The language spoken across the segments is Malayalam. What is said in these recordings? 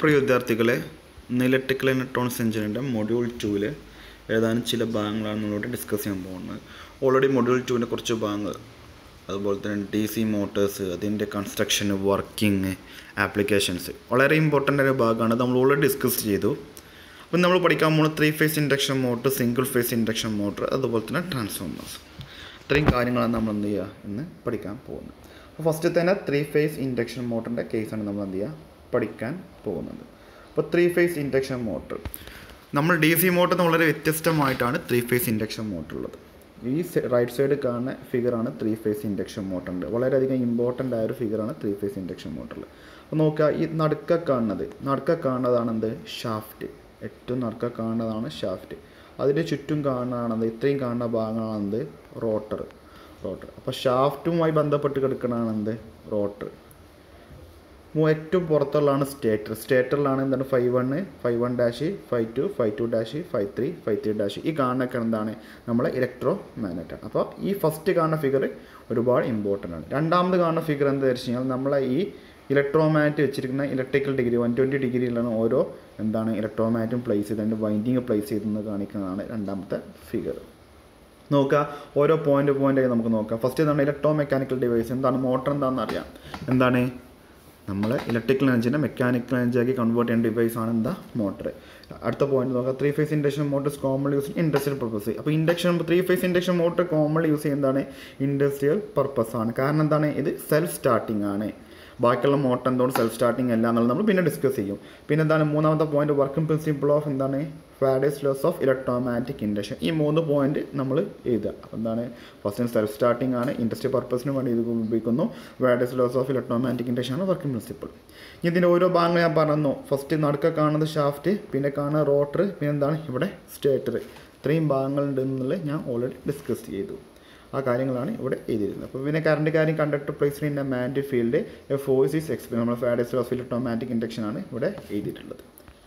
പ്രിയ വിദ്യാർത്ഥികളെ ഇലക്ട്രിക്കൽ ഇലക്ട്രോണിക്സ് എഞ്ചിനീയറിൻ്റെ മൊഡ്യൂൾ ടൂവിൽ ഏതാനും ചില ഭാഗങ്ങളാണ് നമ്മളോട് ഡിസ്കസ് ചെയ്യാൻ പോകുന്നത് ഓൾറെഡി മൊഡ്യൂൾ ടുവിൻ്റെ കുറച്ച് ഭാഗങ്ങൾ അതുപോലെ തന്നെ ഡി സി മോട്ടേഴ്സ് അതിൻ്റെ കൺസ്ട്രക്ഷൻ വർക്കിംഗ് ആപ്ലിക്കേഷൻസ് വളരെ ഇമ്പോർട്ടൻ്റ് ഒരു ഭാഗമാണ് നമ്മൾ ഓൾറെഡി ഡിസ്കസ് ചെയ്തു അപ്പം നമ്മൾ പഠിക്കാൻ പോകുന്ന three phase induction motor single phase induction motor അതുപോലെ തന്നെ ട്രാൻസ്ഫോമേഴ്സ് ഇത്രയും കാര്യങ്ങളാണ് നമ്മൾ എന്ത് ചെയ്യുക ഇന്ന് പഠിക്കാൻ പോകുന്നത് അപ്പോൾ ഫസ്റ്റ് തന്നെ ത്രീ ഫേസ് ഇൻഡക്ഷൻ മോട്ടറിൻ്റെ കേസാണ് നമ്മൾ എന്ത് ചെയ്യുക പഠിക്കാൻ പോകുന്നത് അപ്പോൾ ത്രീ ഫേസ് ഇൻഡക്ഷൻ മോട്ടർ നമ്മൾ ഡി സി മോട്ടർ വളരെ വ്യത്യസ്തമായിട്ടാണ് ത്രീ ഫേസ് ഇൻഡക്ഷൻ മോട്ടർ ഉള്ളത് ഈ റൈറ്റ് സൈഡ് കാണുന്ന ഫിഗറാണ് ത്രീ ഫേസ് ഇൻഡക്ഷൻ മോട്ടറിൻ്റെ വളരെയധികം ഇമ്പോർട്ടൻ്റ് ആയ ഒരു ഫിഗറാണ് ത്രീ ഫേസ് ഇൻഡക്ഷൻ മോട്ടറിൽ അപ്പോൾ നോക്കുക ഈ നടുക്ക കാണുന്നത് നടുക്ക കാണുന്നതാണ് എന്ത് ഷാഫ്റ്റ് ഏറ്റവും നടുക്ക കാണുന്നതാണ് ഷാഫ്റ്റ് അതിൻ്റെ ചുറ്റും കാണുന്നതാണെന്ത് ഇത്രയും കാണുന്ന ഭാഗമാണെന്ത് റോട്ടർ റോട്ടർ അപ്പോൾ ഷാഫ്റ്റുമായി ബന്ധപ്പെട്ട് കിടക്കുന്നതാണ് എന്ത് റോട്ടർ ഏറ്റവും പുറത്തുള്ളതാണ് സ്റ്റേറ്റർ സ്റ്റേറ്ററിലാണ് എന്താണ് five one five one dash five two five two dash five three five three dash ഈ കാണുന്നൊക്കെ എന്താണ് നമ്മളെ ഇലക്ട്രോ മാഗ്നറ്റാണ് അപ്പോൾ ഈ ഫസ്റ്റ് കാണുന്ന ഫിഗർ ഒരുപാട് ഇമ്പോർട്ടൻ്റ് ആണ് രണ്ടാമത് കാണുന്ന ഫിഗർ എന്താ വെച്ച് കഴിഞ്ഞാൽ നമ്മളെ ഈ ഇലക്ട്രോമാറ്റ് വെച്ചിരിക്കുന്ന ഇലക്ട്രിക്കൽ ഡിഗ്രി വൺ ട്വൻറ്റി ഡിഗ്രിയിലാണ് ഓരോ എന്താണ് ഇലക്ട്രോമാറ്റും പ്ലേസ് ചെയ്ത് അതിൻ്റെ വൈൻഡിങ് പ്ലേസ് ചെയ്തെന്ന് കാണിക്കുന്നതാണ് രണ്ടാമത്തെ ഫിഗർ നോക്കുക ഓരോ പോയിന്റ് പോയിൻ്റായി നമുക്ക് നോക്കാം ഫസ്റ്റ് എന്താണ് ഇലക്ട്രോ മെക്കാനിക്കൽ ഡിവൈസ് എന്താണ് മോട്ടർ എന്താണെന്ന് അറിയാം എന്താണ് നമ്മൾ ഇലക്ട്രിക്കൽ എനർജിനെ മെക്കാനിക്കൽ എനർജിയാക്കി കൺവേർട്ട് ചെയ്യുന്ന ഡിവൈസ് ആണ് എന്താ മോട്ടർ അടുത്ത പോയിന്റ് നോക്കാം three phase induction motors commonly use industrial purpose അപ്പോൾ induction three phase induction motor commonly use ചെയ്യുന്നതാണ് ഇൻഡസ്ട്രിയൽ പർപ്പസ് ആണ് കാരണം എന്താണ് ഇത് സെൽഫ് സ്റ്റാർട്ടിംഗ് ആണ് ബാക്കിയുള്ള മോട്ടർ എന്തുകൊണ്ട് സെൽഫ് സ്റ്റാർട്ടിംഗ് അല്ല എന്നുള്ളത് നമ്മൾ പിന്നെ ഡിസ്കസ് ചെയ്യും പിന്നെ എന്താണ് മൂന്നാമത്തെ പോയിന്റ് വർക്കിംഗ് പ്രിൻസിപ്പിൾ ഓഫ് എന്താണ് Faraday's laws of electromagnetic induction ഈ മൂന്ന് പോയിന്റ് നമ്മൾ എഴുതുക അപ്പോൾ എന്താണ് ഫസ്റ്റ് സെൽഫ് സ്റ്റാർട്ടിംഗ് ആണ് ഇൻഡസ്ട്രി പർപ്പസിന് വേണ്ടി ഇത് ഉപയോഗിക്കുന്നു Faraday's laws of electromagnetic induction ആണ് വർക്കിംഗ് പ്രിൻസിപ്പിൾ ഇതിൻ്റെ ഓരോ ഭാഗങ്ങൾ ഞാൻ പറഞ്ഞു ഫസ്റ്റ് നടുക്ക കാണുന്നത് ഷാഫ്റ്റ് പിന്നെ കാണുന്ന റോട്ടർ പിന്നെ എന്താണ് ഇവിടെ സ്റ്റേറ്റർ ഇത്രയും ഭാഗങ്ങളുണ്ട് എന്നുള്ളത് ഞാൻ ഓൾറെഡി ഡിസ്കസ് ചെയ്തു ആ കാര്യങ്ങളാണ് ഇവിടെ എഴുതിയിരുന്നത് അപ്പോൾ പിന്നെ കറണ്ട് കാര്യം കണ്ടക്ടർ പ്ലേസ് ഇൻ എ മാൻഡ് field a force is experience നമ്മൾ ഫാഡേസ് ഓഫ് ഇലക്ട്രോമാറ്റിക് ഇൻഡക്ഷൻ ആണ് ഇവിടെ എഴുതിയിട്ടുള്ളത്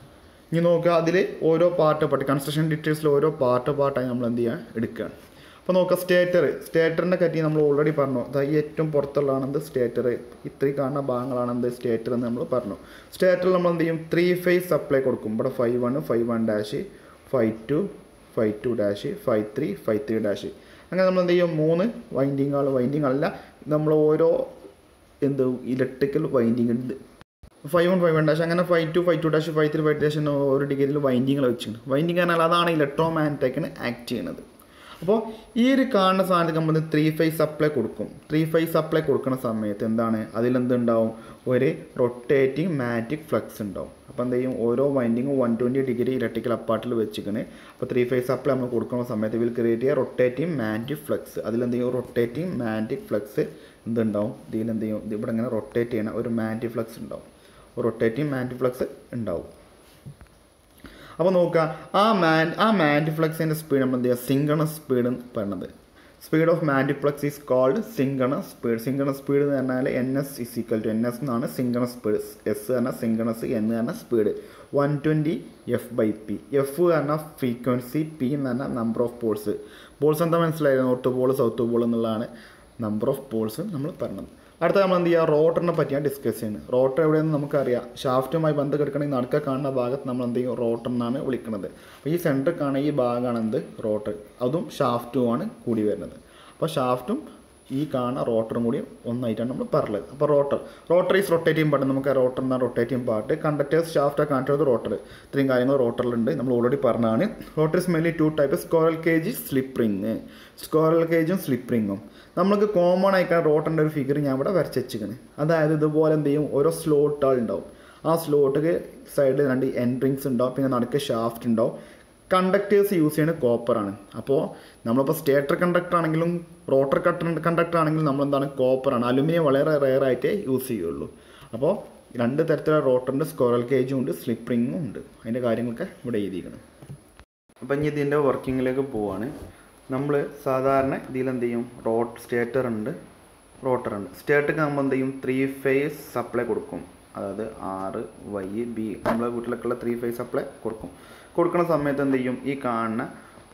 ഇനി നോക്കുക അതിൽ ഓരോ പാർട്ട് പാർട്ട് കൺസ്ട്രക്ഷൻ ഡീറ്റെയിൽസിൽ ഓരോ പാർട്ട് പാർട്ടായി നമ്മൾ എന്ത് ചെയ്യുക എടുക്കുകയാണ് അപ്പോൾ നോക്കുക സ്റ്റേറ്റർ സ്റ്റേറ്ററിൻ്റെ പറ്റി നമ്മൾ ഓൾറെഡി പറഞ്ഞു അതായത് ഏറ്റവും പുറത്തുള്ളതാണെന്ത് സ്റ്റേറ്റർ ഇത്രയും കാണുന്ന ഭാഗങ്ങളാണെന്ത് സ്റ്റേറ്റർ എന്ന് നമ്മൾ പറഞ്ഞു സ്റ്റേറ്ററിൽ നമ്മൾ എന്ത് ചെയ്യും ത്രീ ഫേസ് സപ്ലൈ കൊടുക്കും ഇവിടെ five one five one dash five two five two dash five three five three dash അങ്ങനെ നമ്മൾ എന്ത് ചെയ്യും മൂന്ന് വൈൻഡിങ്ങുകൾ വൈൻഡിങ് അല്ല നമ്മൾ ഓരോ എന്ത് ഇലക്ട്രിക്കൽ വൈൻഡിങ് ഉണ്ട് five one five one dash അങ്ങനെ five two five two dash five three five dash ഒരു ഡിഗ്രിയിൽ വൈൻഡിങ്ങൾ വെച്ചിട്ടുണ്ട് വൈൻഡിങ് പറഞ്ഞാൽ അതാണ് ഇലക്ട്രോ മാഗ്നറ്റിക്കിന് ആക്ട് ചെയ്യുന്നത് അപ്പോൾ ഈ ഒരു കാണുന്ന സാധനത്തിൽ നമ്മൾ ത്രീ ഫൈവ് സപ്ലൈ കൊടുക്കും ത്രീ ഫൈവ് സപ്ലൈ കൊടുക്കുന്ന സമയത്ത് എന്താണ് അതിലെന്തുണ്ടാവും ഒരു റൊട്ടേറ്റിംഗ് മാറ്റിക് ഫ്ലക്സ് ഉണ്ടാവും അപ്പോൾ എന്ത് ചെയ്യും ഓരോ വൈൻഡിങ്ങും വൺ ട്വൻറ്റി ഡിഗ്രി ഇലക്ട്രിക്കൽ അപ്പാർട്ടിൽ വെച്ചിരിക്കുന്നത് അപ്പോൾ ത്രീ ഫൈവ് സപ്ലൈ നമ്മൾ കൊടുക്കുന്ന സമയത്ത് വിൽ ക്രിയേറ്റ് ചെയ്യുക റൊട്ടേറ്റിംഗ് മാറ്റിക് ഫ്ലക്സ് അതിലെന്ത് ചെയ്യും റൊട്ടേറ്റിംഗ് മാറ്റിക് ഫ്ലക്സ് എന്തുണ്ടാവും ഇതിൽ എന്ത് ചെയ്യും ഇവിടെ ഇങ്ങനെ റൊട്ടേറ്റ് ചെയ്യണ ഒരു മാറ്റിക് ഫ്ലക്സ് ഉണ്ടാവും റൊട്ടേറ്റിംഗ് മാറ്റിക് ഫ്ലക്സ് ഉണ്ടാവും അപ്പോൾ നോക്കുക ആ മാൻ ആ മാൻറ്റിഫ്ലക്സിൻ്റെ സ്പീഡ് നമ്മൾ എന്ത് ചെയ്യുക സിങ്കണസ് സ്പീഡ് എന്ന് പറയുന്നത് speed of magnetic flux is called synchronous speed synchronous speed എന്ന് പറഞ്ഞാൽ N S is equal to N S എന്നാണ് സിങ്കണസ് സ്പീഡ് എസ് പറഞ്ഞാൽ സിങ്കണസ് എന്ന് പറഞ്ഞാൽ speed one twenty F by P F പറഞ്ഞാൽ ഫ്രീക്വൻസി പി എന്ന് പറഞ്ഞാൽ നമ്പർ ഓഫ് പോൾസ് പോൾസ് എന്താ മനസ്സിലായത് നോർത്ത് പോൾ സൗത്ത് പോൾ എന്നുള്ളതാണ് നമ്പർ ഓഫ് പോൾസ് നമ്മൾ പറഞ്ഞത് അടുത്ത നമ്മൾ എന്ത് ചെയ്യുക റോട്ടറിനെ പറ്റിയാണ് ഡിസ്കസ് ചെയ്യുന്നത് റോട്ടർ എവിടെയെന്ന് നമുക്കറിയാം ഷാഫ്റ്റുമായി ബന്ധം കിടക്കണമെങ്കിൽ നടുക്ക കാണുന്ന ഭാഗത്ത് നമ്മൾ എന്ത് ചെയ്യും റോട്ടർ എന്നാണ് വിളിക്കുന്നത് അപ്പോൾ ഈ സെൻറ്റർ കാണുന്ന ഈ ഭാഗമാണ് എന്ത് റോട്ടർ അതും ഷാഫ്റ്റുമാണ് കൂടി വരുന്നത് അപ്പോൾ ഷാഫ്റ്റും ഈ കാണുന്ന റോട്ടറും കൂടി ഒന്നായിട്ടാണ് നമ്മൾ പറഞ്ഞത് അപ്പോൾ rotor rotor is rotating part നമുക്ക് റോട്ടർ എന്ന റൊട്ടേറ്റിംഗ് പാർട്ട് കണ്ടക്ടേഴ്സ് ഷാഫ്റ്റ് കാണിച്ചത് റോട്ടർ ഇത്രയും കാര്യങ്ങൾ റോട്ടറിലുണ്ട് നമ്മൾ ഓൾറെഡി പറഞ്ഞതാണ് rotor is mainly two type squirrel cage slip ring squirrel കേജും സ്ലിപ്പ് റിങ്ങും നമുക്ക് കോമൺ ആയിക്കാൻ റോട്ടറിൻ്റെ ഒരു ഫിഗർ ഞാൻ ഇവിടെ വരച്ച് വെച്ചിരിക്കുന്നത് അതായത് ഇതുപോലെ എന്ത് ചെയ്യും ഓരോ സ്ലോട്ടുകൾ ഉണ്ടാവും ആ സ്ലോട്ടിൽ സൈഡിൽ രണ്ട് എൻട്രിങ്സ് ഉണ്ടാവും പിന്നെ നടുക്ക് ഷാഫ്റ്റ് ഉണ്ടാവും കണ്ടക്ടേഴ്സ് യൂസ് ചെയ്യുന്നത് കോപ്പറാണ് അപ്പോൾ നമ്മളിപ്പോൾ സ്റ്റേറ്റർ കണ്ടക്ടർ ആണെങ്കിലും റോട്ടർ കട്ടർ കണ്ടക്ടർ ആണെങ്കിലും നമ്മളെന്താണ് കോപ്പറാണ് അലുമിനിയം വളരെ റെയർ ആയിട്ടേ യൂസ് ചെയ്യുള്ളൂ അപ്പോൾ രണ്ട് തരത്തിലുള്ള റോട്ടറിൻ്റെ സ്കോറൽ കേജും ഉണ്ട് സ്ലിപ്പ് റിങ്ങും ഉണ്ട് അതിൻ്റെ കാര്യങ്ങളൊക്കെ ഇവിടെ എഴുതിയിരിക്കണം അപ്പം ഇനി ഇതിൻ്റെ വർക്കിങ്ങിലേക്ക് പോവാണ് നമ്മൾ സാധാരണ ഇതിലെന്ത് ചെയ്യും റോട്ട് സ്റ്റേറ്റർ ഉണ്ട് റോട്ടർ ഉണ്ട് സ്റ്റേറ്റർക്ക് നമ്മൾ എന്ത് ചെയ്യും ത്രീ ഫേസ് സപ്ലൈ കൊടുക്കും അതായത് ആറ് വൈ ബി നമ്മളെ വീട്ടിലൊക്കെയുള്ള ത്രീ ഫേസ് സപ്ലൈ കൊടുക്കും കൊടുക്കുന്ന സമയത്ത് എന്ത് ചെയ്യും ഈ കാണുന്ന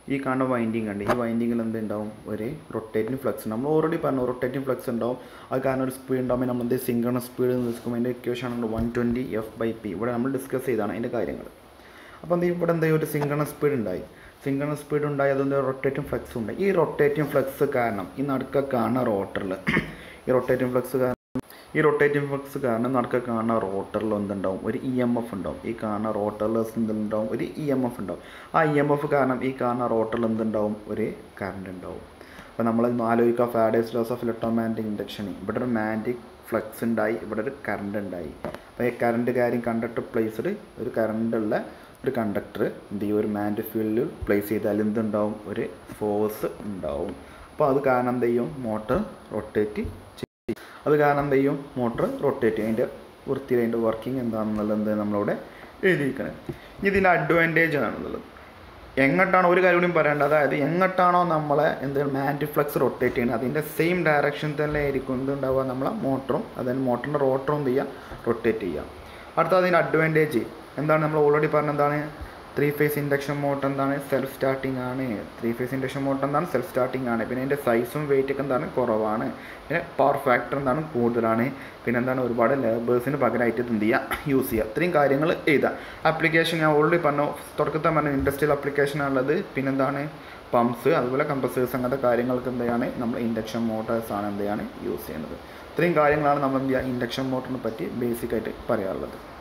ഈ കാണുന്ന വൈൻഡിങ് ഉണ്ട് ഈ വൈൻഡിങ്ങിൽ എന്ത് ഉണ്ടാവും ഒരു റൊട്ടേറ്റിംഗ് ഫ്ലക്സ് നമ്മൾ ഓൾറെഡി പറഞ്ഞു റൊട്ടേറ്റിംഗ് ഫ്ലക്സ് ഉണ്ടാവും അത് കാരണം ഒരു സ്പീഡ് ഉണ്ടാകുമ്പോൾ നമ്മൾ എന്ത് സിംഗണസ് സ്പീഡ് എന്ന് നിൽക്കുമ്പോൾ അതിൻ്റെ ഇക്വേഷൻ ആണ് one twenty F by P ഇവിടെ നമ്മൾ ഡിസ്കസ് ചെയ്താണ് അതിൻ്റെ കാര്യങ്ങൾ അപ്പോൾ എന്ത് ചെയ്യും ഇവിടെ എന്താ ഒരു സിംഗണസ് സ്പീഡ് ഉണ്ടായി സിംഗണസ് സ്പീഡ് ഉണ്ടായി അതൊന്ന് റൊട്ടേറ്റിംഗ് ഫ്ലക്സ് ഉണ്ട് ഈ റൊട്ടേറ്റിംഗ് ഫ്ലക്സ് കാരണം ഈ നടുക്ക കാണുന്ന റോട്ടറിൽ ഈ റൊട്ടേറ്റിംഗ് ഫ്ലക്സ് കാരണം ഈ റൊട്ടേറ്റിംഗ് ഫ്ലക്സ് കാരണം നടക്ക കാണുന്ന റോട്ടറിൽ എന്തുണ്ടാവും ഒരു ഇ എം എഫ് ഉണ്ടാവും ഈ കാണുന്ന റോട്ടറിൽ എന്തുണ്ടാവും ഒരു ഇ എം എഫ് ഉണ്ടാവും ആ ഇ എം എഫ് കാരണം ഈ കാണുന്ന റോട്ടറിൽ എന്തുണ്ടാവും ഒരു കറണ്ട് ഉണ്ടാവും അപ്പോൾ നമ്മൾ ആലോചിക്കുക Faraday's laws of electromagnetic induction ഇവിടെ ഒരു മാഗ്നറ്റിക് ഫ്ലക്സ് ഉണ്ടായി ഇവിടെ ഒരു കറണ്ട് ഉണ്ടായി അപ്പോൾ ഈ കറണ്ട് കാര്യം കണ്ടക്ടർ പ്ലേസ്ഡ് ഒരു കറണ്ടുള്ള ഒരു കണ്ടക്ടർ എന്ത് ചെയ്യും ഒരു മാഗ്നറ്റിക് ഫീൽഡിൽ പ്ലേസ് ചെയ്താൽ എന്തുണ്ടാവും ഒരു ഫോഴ്സ് ഉണ്ടാവും അപ്പോൾ അത് കാരണം എന്ത് ചെയ്യും മോട്ടർ റൊട്ടേറ്റ് ചെയ്യും അത് കാരണം എന്ത് ചെയ്യും മോട്ടർ റൊട്ടേറ്റ് ചെയ്യും അതിൻ്റെ വൃത്തിയിൽ അതിൻ്റെ വർക്കിംഗ് എന്താണെന്നുള്ളത് എന്ത് നമ്മളവിടെ എഴുതിയിരിക്കണം ഇനി ഇതിൻ്റെ അഡ്വാൻറ്റേജ് ആണുള്ളത് എങ്ങോട്ടാണോ ഒരു കാര്യം കൂടി പറയേണ്ടത് അതായത് എങ്ങോട്ടാണോ നമ്മളെ എന്ത് മാൻറ്റി ഫ്ലക്സ് റൊട്ടേറ്റ് ചെയ്യുന്നത് അതിൻ്റെ സെയിം ഡയറക്ഷൻ തന്നെ ആയിരിക്കും എന്തുണ്ടാവുക നമ്മളെ മോട്ടറും അതായത് മോട്ടറിൻ്റെ റോട്ടറും എന്ത് ചെയ്യുക റൊട്ടേറ്റ് ചെയ്യുക അടുത്ത അതിൻ്റെ അഡ്വാൻറ്റേജ് എന്താണ് നമ്മൾ ഓൾറെഡി പറഞ്ഞ എന്താണ് ത്രീ ഫേസ് ഇൻഡക്ഷൻ മോട്ടർ എന്താണ് സെൽഫ് സ്റ്റാർട്ടിംഗ് ആണ് ത്രീ ഫേസ് ഇൻഡക്ഷൻ മോട്ടർ എന്താണ് സെൽഫ് സ്റ്റാർട്ടിംഗ് ആണ് പിന്നെ അതിൻ്റെ സൈസും വെയിറ്റ് ഒക്കെ എന്താണ് കുറവാണ് പിന്നെ പവർ ഫാക്ടർ എന്താണ് കൂടുതലാണ് പിന്നെ എന്താണ് ഒരുപാട് ലേബേഴ്സിന് പകരമായിട്ട് ഇത് എന്ത് ചെയ്യുക യൂസ് ചെയ്യുക ഇത്രയും കാര്യങ്ങൾ എഴുതാം ആപ്ലിക്കേഷൻ ഞാൻ ഓൾറെഡി പറഞ്ഞു തുടക്കത്തെ പറഞ്ഞ ഇൻഡസ്ട്രിയൽ ആപ്ലിക്കേഷനാണുള്ളത് പിന്നെന്താണ് പമ്പ്സ് അതുപോലെ കമ്പസേഴ്സ് അങ്ങനത്തെ കാര്യങ്ങൾക്ക് എന്താണ് നമ്മൾ ഇൻഡക്ഷൻ മോട്ടേഴ്സ് ആണ് എന്താണ് യൂസ് ചെയ്യുന്നത് ഇത്രയും കാര്യങ്ങളാണ് നമ്മൾ എന്ത് ചെയ്യുക ഇൻഡക്ഷൻ മോട്ടറിനെ പറ്റി ബേസിക്കായിട്ട് പറയാറുള്ളത്